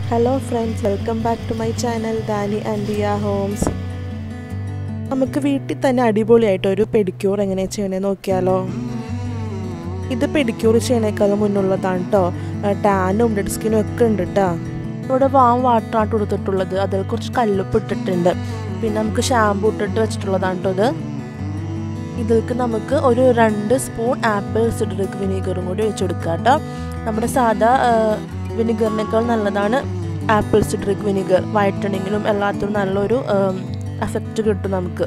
hello friends welcome back to my channel ദാനി ആൻഡിയ homes നമുക്ക് വീട്ടിൽ തന്നെ അടിപൊളിയായിട്ട് ഒരു പെഡിക്യൂർ എങ്ങനെ ചെയ്യണേ നോക്കിയാലോ ഇത് പെഡിക്യൂർ ചെയ്യണേക്കാളും മുന്നുള്ളതാണ് കേട്ടോ ടാനും ഡെഡ് സ്കിനും ഒക്കെ ഉണ്ട് കേട്ടോ ഇവിടെ വാം വാട്ടറാണ് കൊടുത്തിട്ടുള്ളത് അതിൽ കുറച്ച് കല്ലുപ്പ് ഇട്ടിട്ടുണ്ട് പിന്നെ നമുക്ക് ഷാമ്പു ഇട്ടിട്ട് വെച്ചിട്ടുള്ളതാണ് കേട്ടോ ഇത് ഇതിലേക്ക് നമുക്ക് ഒരു രണ്ട് സ്പൂൺ ആപ്പിൾ സിഡറിക് വിനീഗറും കൂടി ഒഴിച്ചു കൊടുക്കുക കേട്ടോ നമ്മുടെ സാധാ വിനിഗറിനേക്കാൾ നല്ലതാണ് ആപ്പിൾ സിഡറിക് വിനീഗർ വൈറ്റണിങ്ങിനും എല്ലാത്തിനും നല്ലൊരു എഫക്റ്റ് കിട്ടും നമുക്ക്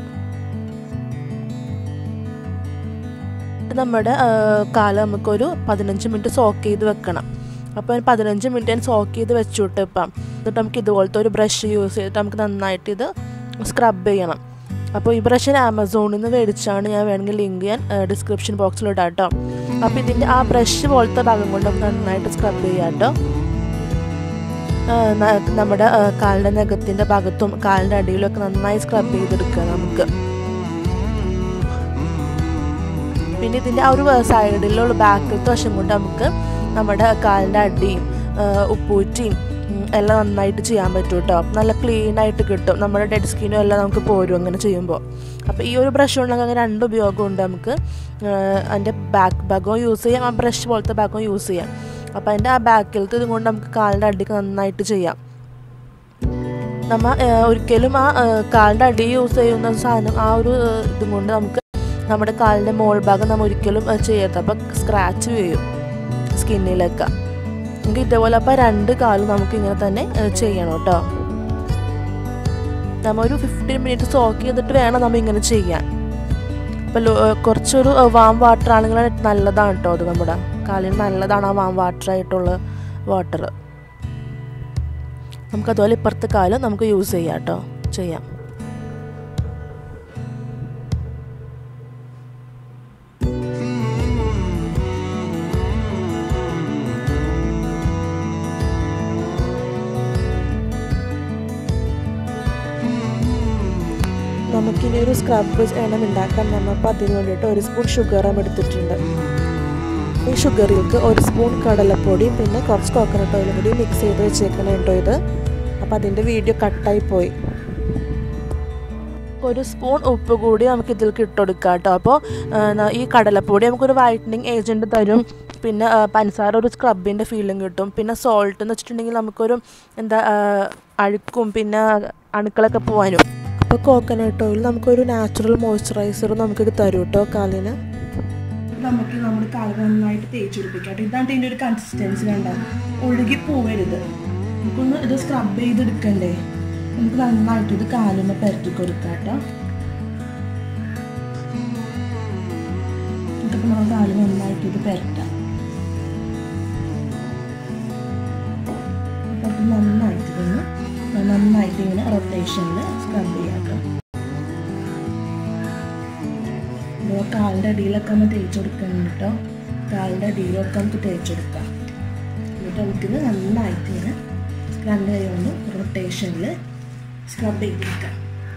നമ്മുടെ കാല് നമുക്കൊരു പതിനഞ്ച് മിനിറ്റ് സോക്ക് ചെയ്ത് വെക്കണം അപ്പോൾ പതിനഞ്ച് മിനിറ്റ് ഞാൻ സോക്ക് ചെയ്ത് വെച്ചുവിട്ട് ഇപ്പം എന്നിട്ട് നമുക്ക് ഇതുപോലത്തെ ഒരു ബ്രഷ് യൂസ് ചെയ്തിട്ട് നമുക്ക് നന്നായിട്ട് ഇത് സ്ക്രബ് ചെയ്യണം അപ്പോൾ ഈ ബ്രഷ് ആമസോണിൽ നിന്ന് മേടിച്ചാണ് ഞാൻ വേണമെങ്കിൽ ലിങ്ക് ഞാൻ ഡിസ്ക്രിപ്ഷൻ ബോക്സിൽ ഇടാം കേട്ടോ അപ്പോൾ ഇതിൻ്റെ ആ ബ്രഷ് പോലത്തെ ഭാഗം കൊണ്ട് നമുക്ക് നന്നായിട്ട് സ്ക്രബ് ചെയ്യാം കേട്ടോ നമ്മുടെ കാലിൻ്റെ നഖത്തിൻ്റെ ഭാഗത്തും കാലിൻ്റെ അടിയിലും ഒക്കെ നന്നായി സ്ക്രബ് ചെയ്തെടുക്കുക നമുക്ക് പിന്നെ ഇതിൻ്റെ ആ ഒരു സൈഡിലുള്ള ബാക്കിലത്തെ വശം കൊണ്ട് നമുക്ക് നമ്മുടെ കാലിൻ്റെ അടിയും ഉപ്പൂറ്റിയും എല്ലാം നന്നായിട്ട് ചെയ്യാൻ പറ്റും കേട്ടോ നല്ല ക്ലീൻ ആയിട്ട് കിട്ടും നമ്മുടെ ഡെഡ് സ്കിന്നും എല്ലാം നമുക്ക് പോരും അങ്ങനെ ചെയ്യുമ്പോൾ അപ്പോൾ ഈ ഒരു ബ്രഷ് കൊണ്ട് അങ്ങനെ രണ്ട് ഉപയോഗമുണ്ട് നമുക്ക് അതിൻ്റെ ബാക്ക് ഭാഗവും യൂസ് ചെയ്യാം ആ ബ്രഷ് പോലത്തെ ഭാഗവും യൂസ് ചെയ്യാം അപ്പോൾ അതിൻ്റെ ആ ബാക്കിലത്തെ ഇതും കൊണ്ട് നമുക്ക് കാലിൻ്റെ അടിക്ക് നന്നായിട്ട് ചെയ്യാം നമ്മൾ ഒരിക്കലും ആ കാലിൻ്റെ അടി യൂസ് ചെയ്യുന്ന സാധനം ആ ഒരു ഇതും കൊണ്ട് നമുക്ക് നമ്മുടെ കാലിൻ്റെ മോൾ ഭാഗം നമ്മൾ ഒരിക്കലും ചെയ്യരുത് അപ്പോൾ സ്ക്രാച്ച് ചെയ്യും സ്കിന്നിലൊക്കെ നമുക്ക് ഇതേപോലെ അപ്പോൾ രണ്ട് കാലും നമുക്ക് ഇങ്ങനെ തന്നെ ചെയ്യണം കേട്ടോ നമ്മൾ ഒരു ഫിഫ്റ്റീൻ മിനിറ്റ് സോക്ക് ചെയ്തിട്ട് വേണം നമ്മൾ ഇങ്ങനെ ചെയ്യാൻ അപ്പോൾ കുറച്ചൊരു വാം വാട്ടർ ആണെങ്കിൽ നല്ലതാണ് കേട്ടോ അത് നമ്മുടെ കാലിന് നല്ലതാണ് ആ വാം വാട്ടർ ആയിട്ടുള്ള വാട്ടർ നമുക്കതുപോലെ ഇപ്പുറത്തെ കാലം നമുക്ക് യൂസ് ചെയ്യാം കേട്ടോ ചെയ്യാം നമുക്കിനി ഒരു സ്ക്രബ് എണ്ണം ഉണ്ടാക്കാൻ നമ്മപ്പോൾ അതിന് വേണ്ടിയിട്ട് ഒരു സ്പൂൺ ഷുഗറും എടുത്തിട്ടുണ്ട് ഈ ഷുഗറിലേക്ക് ഒരു സ്പൂൺ കടലപ്പൊടിയും പിന്നെ കുറച്ച് കോക്കനട്ട് ഓയിലും കൂടി മിക്സ് ചെയ്ത് വെച്ചേക്കണം കേട്ടോ ഇത് അപ്പോൾ അതിൻ്റെ വീഡിയോ കട്ടായി പോയി ഒരു സ്പൂൺ ഉപ്പ് കൂടി നമുക്ക് ഇതിലേക്ക് ഇട്ടുകൊടുക്കാം കേട്ടോ അപ്പോൾ ഈ കടലപ്പൊടി നമുക്കൊരു വൈറ്റനിങ് ഏജൻറ്റ് തരും പിന്നെ പഞ്ചസാര ഒരു സ്ക്രബിൻ്റെ ഫീലും കിട്ടും പിന്നെ സോൾട്ട് എന്ന് വെച്ചിട്ടുണ്ടെങ്കിൽ നമുക്കൊരു എന്താ അഴുക്കും പിന്നെ അണുക്കളൊക്കെ പോകാനും അപ്പോൾ കോക്കനട്ട് ഓയിൽ നമുക്കൊരു നാച്ചുറൽ മോയ്സ്ചറൈസർ നമുക്ക് തരും കേട്ടോ കാലിന് നമുക്ക് നമ്മുടെ കാല് നന്നായിട്ട് തേച്ച് പിടിപ്പിക്കാം ഇതാണ് ഇതിൻ്റെ ഒരു കൺസിസ്റ്റൻസി വേണ്ട ഒഴുകി പോവരുത് നമുക്കൊന്ന് ഇത് സ്ക്രബ് ചെയ്തെടുക്കണ്ടേ നമുക്ക് നന്നായിട്ട് ഇത് കാലുമ്മ പരത്തി കൊടുക്കാം കേട്ടോ നമുക്കിപ്പോൾ നമ്മുടെ കാല് നന്നായിട്ട് ഇത് പരട്ടാം അപ്പം നന്നായിട്ട് ഇതൊന്ന് നന്നായിട്ട് ഇങ്ങനെ റൊട്ടേഷനിൽ സ്ക്രബ് ചെയ്യാം കേട്ടോ അപ്പോൾ കാലിൻ്റെ അടിയിലൊക്കെ നമ്മൾ തേച്ച് കൊടുക്കണം കേട്ടോ കാലിൻ്റെ അടിയിലൊക്കെ നമുക്ക് തേച്ച് കൊടുക്കാം എന്നിട്ട് നമുക്കിത് നന്നായിട്ട് ഇങ്ങനെ രണ്ട് കൈ കൊണ്ട് റൊട്ടേഷനിൽ സ്ക്രബ് ചെയ്തെടുക്കാം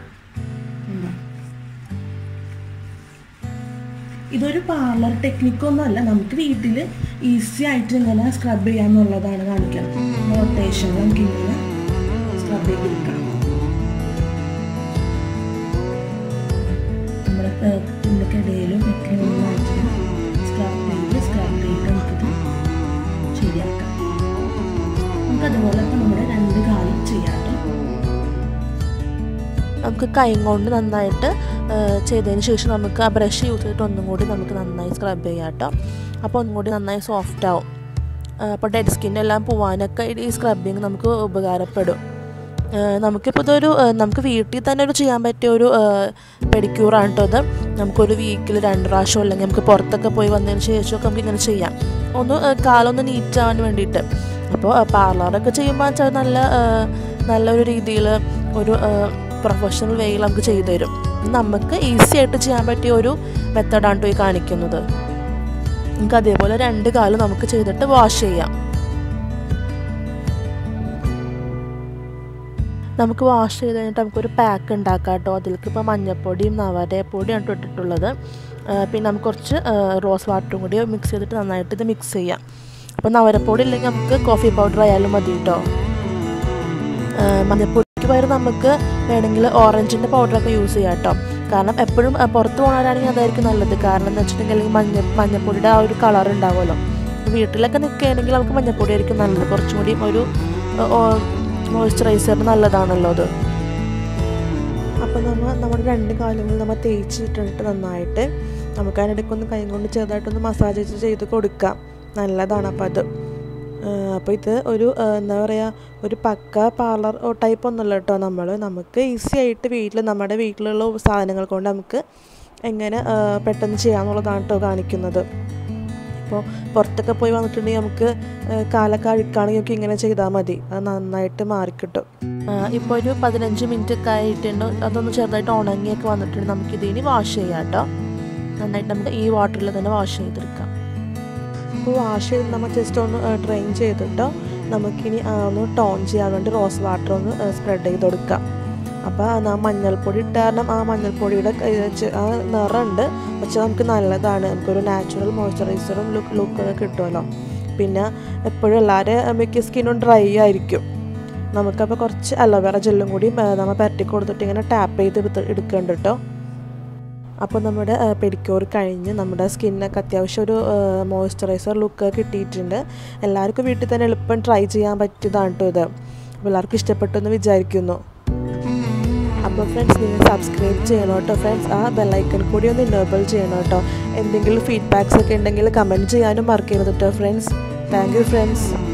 ഇതൊരു പാർലർ ടെക്നിക്കൊന്നും അല്ല നമുക്ക് വീട്ടിൽ ഈസി ആയിട്ട് ഇങ്ങനെ സ്ക്രബ് ചെയ്യാന്നുള്ളതാണ് കാണിക്കാം റൊട്ടേഷനിൽ നമുക്ക് ഇങ്ങനെ സ്ക്രബ് ചെയ്തെടുക്കാം നമ്മുടെ ഇടയിലും ഒക്കെ നന്നായിട്ട് സ്ക്രബ് ചെയ്ത് സ്ക്രബ് ചെയ്ത് നമുക്കിത് ശരിയാക്കാം നമുക്കതുപോലെ ഇപ്പം നമ്മുടെ രണ്ട് കാലും ചെയ്യാം നമുക്ക് കൈ കൊണ്ട് നന്നായിട്ട് ചെയ്തതിന് ശേഷം നമുക്ക് ആ ബ്രഷ് യൂസ് ചെയ്തിട്ട് ഒന്നും കൂടി നമുക്ക് നന്നായി സ്ക്രബ് ചെയ്യാം കേട്ടോ അപ്പോൾ ഒന്നും കൂടി നന്നായി സോഫ്റ്റ് ആവും അപ്പോൾ ഡെഡ് സ്കിന്നെല്ലാം പോവാനൊക്കെ ഈ സ്ക്രബിങ് നമുക്ക് ഉപകാരപ്പെടും നമുക്കിപ്പോൾ ഇതൊരു നമുക്ക് വീട്ടിൽ തന്നെ ഒരു ചെയ്യാൻ പറ്റിയ ഒരു പെഡിക്യൂറാണ് കേട്ടോ ഇത് നമുക്കൊരു വീക്കിൽ രണ്ട് പ്രാവശ്യം അല്ലെങ്കിൽ നമുക്ക് പുറത്തൊക്കെ പോയി വന്നതിന് ശേഷമൊക്കെ നമുക്ക് ഇങ്ങനെ ചെയ്യാം ഒന്ന് കാലൊന്ന് നീറ്റ് ആവാൻ വേണ്ടിയിട്ട് അപ്പോൾ പാർലറൊക്കെ ചെയ്യുമ്പോൾ വെച്ചാൽ നല്ല നല്ലൊരു രീതിയിൽ ഒരു പ്രൊഫഷണൽ വേയിൽ നമുക്ക് ചെയ്തു തരും നമുക്ക് ഈസി ആയിട്ട് ചെയ്യാൻ പറ്റിയ ഒരു മെത്തഡാണ് കേട്ടോ ഈ കാണിക്കുന്നത് നമുക്ക് അതേപോലെ രണ്ട് കാലും നമുക്ക് ചെയ്തിട്ട് വാഷ് ചെയ്യാം നമുക്ക് വാഷ് ചെയ്ത് കഴിഞ്ഞിട്ട് നമുക്കൊരു പാക്ക് ഉണ്ടാക്കാം കേട്ടോ അതിലേക്ക് ഇപ്പോൾ മഞ്ഞൾപ്പൊടിയും നവരപ്പൊടിയാണ് ഇട്ടിട്ടുള്ളത് പിന്നെ നമുക്ക് കുറച്ച് റോസ് വാട്ടറും കൂടി മിക്സ് ചെയ്തിട്ട് നന്നായിട്ട് ഇത് മിക്സ് ചെയ്യാം അപ്പോൾ നവരപ്പൊടി ഇല്ലെങ്കിൽ നമുക്ക് കോഫി പൗഡർ ആയാലും മതി കേട്ടോ മഞ്ഞപ്പൊടിക്ക് പകരം നമുക്ക് വേണമെങ്കിൽ ഓറഞ്ചിൻ്റെ പൗഡറൊക്കെ യൂസ് ചെയ്യാം കേട്ടോ കാരണം എപ്പോഴും ആ, പുറത്ത് പോകുന്നവരാണെങ്കിൽ അതായിരിക്കും നല്ലത് കാരണം എന്ന് വെച്ചിട്ടുണ്ടെങ്കിൽ അല്ലെങ്കിൽ മഞ്ഞ മഞ്ഞപ്പൊടിയുടെ ആ ഒരു കളർ ഉണ്ടാവുമല്ലോ വീട്ടിലൊക്കെ നിൽക്കുകയാണെങ്കിൽ നമുക്ക് മഞ്ഞപ്പൊടി ആയിരിക്കും നല്ലത് കുറച്ചും കൂടി ഒരു മോയ്സ്ചറൈസറിന് നല്ലതാണല്ലോ അത് അപ്പോൾ നമ്മൾ നമ്മുടെ രണ്ട് കാലുകൾ നമ്മൾ തേച്ചിട്ടിട്ട് നന്നായിട്ട് നമുക്ക് അതിനിടയ്ക്കൊന്ന് കൈ കൊണ്ട് ചെറുതായിട്ടൊന്ന് മസാജ് ചെയ്ത് കൊടുക്കാം നല്ലതാണ് അപ്പോൾ അത് അപ്പോൾ ഇത് ഒരു ആ, എന്താ പറയുക ഒരു പക്ക പാർലർ ടൈപ്പ് ഒന്നുമല്ല കേട്ടോ നമ്മൾ നമുക്ക് ഈസി ആയിട്ട് വീട്ടിൽ നമ്മുടെ വീട്ടിലുള്ള സാധനങ്ങൾ കൊണ്ട് നമുക്ക് എങ്ങനെ ആ, പെട്ടെന്ന് ചെയ്യാമെന്നുള്ളതാണ് കേട്ടോ കാണിക്കുന്നത് ഇപ്പോൾ പുറത്തൊക്കെ പോയി വന്നിട്ടുണ്ടെങ്കിൽ നമുക്ക് ആ, കാലൊക്കെ അഴുക്കാണെങ്കിൽ ഒക്കെ ഇങ്ങനെ ചെയ്താൽ മതി അത് നന്നായിട്ട് മാറിക്കിട്ടും ഇപ്പോൾ ഒരു പതിനഞ്ച് മിനിറ്റ് ഒക്കെ ആയിട്ടുണ്ട് അതൊന്ന് ചെറുതായിട്ട് ഉണങ്ങിയൊക്കെ വന്നിട്ടുണ്ട് നമുക്കിതിനി വാഷ് ചെയ്യാം കേട്ടോ നന്നായിട്ട് നമുക്ക് ഈ വാട്ടറിൽ തന്നെ വാഷ് ചെയ്തെടുക്കാം അപ്പോൾ വാഷ് ചെയ്ത് നമ്മൾ ജസ്റ്റ് ഒന്ന് ഡ്രെയിൻ ചെയ്തിട്ടോ നമുക്കിനി ആ, ഒന്ന് ടോൺ ചെയ്യാൻ വേണ്ടി റോസ് വാട്ടർ ഒന്ന് സ്പ്രെഡ് ചെയ്ത് കൊടുക്കാം അപ്പോൾ ആ മഞ്ഞൾപ്പൊടി ഇട്ട കാരണം ആ മഞ്ഞൾപ്പൊടിയുടെ ക- ഇത് ചെ- ആ നിറമുണ്ട് പക്ഷെ നമുക്ക് നല്ലതാണ് നമുക്കൊരു നാച്ചുറൽ മോയ്സ്ചറൈസറും ലുക്ക് ലുക്കൊക്കെ കിട്ടുമല്ലോ പിന്നെ എപ്പോഴും എല്ലാവരും മിക്ക സ്കിന്നും ഡ്രൈ ആയിരിക്കും നമുക്കപ്പോൾ കുറച്ച് അലോവേറ ജെല്ലും കൂടി ആ, നമ്മൾ പരട്ടി കൊടുത്തിട്ട് ഇങ്ങനെ ടാപ്പ് ചെയ്ത് എടുത്ത് എടുക്കുന്നുണ്ട് കേട്ടോ അപ്പോൾ നമ്മുടെ പെഡിക്യൂർ കഴിഞ്ഞ് നമ്മുടെ സ്കിന്നൊക്കെ അത്യാവശ്യം ഒരു മോയ്സ്ചറൈസർ ലുക്ക് കിട്ടിയിട്ടുണ്ട് എല്ലാവർക്കും വീട്ടിൽ തന്നെ എളുപ്പം ട്രൈ ചെയ്യാൻ പറ്റിയതാണ് കേട്ടോ ഇത് അപ്പോൾ എല്ലാവർക്കും ഇഷ്ടപ്പെട്ടു എന്ന് വിചാരിക്കുന്നു അപ്പോൾ ഫ്രണ്ട്സ് നിങ്ങൾ സബ്സ്ക്രൈബ് ചെയ്യണം കേട്ടോ ഫ്രണ്ട്സ് ആ ബെല്ലൈക്കൺ കൂടി ഒന്ന് ഇനേബിൾ ചെയ്യണം കേട്ടോ എന്തെങ്കിലും ഫീഡ്ബാക്സ് ഒക്കെ ഉണ്ടെങ്കിൽ കമൻറ്റ് ചെയ്യാനും മറക്കരുത് കേട്ടോ ഫ്രണ്ട്സ് താങ്ക് യു ഫ്രണ്ട്സ്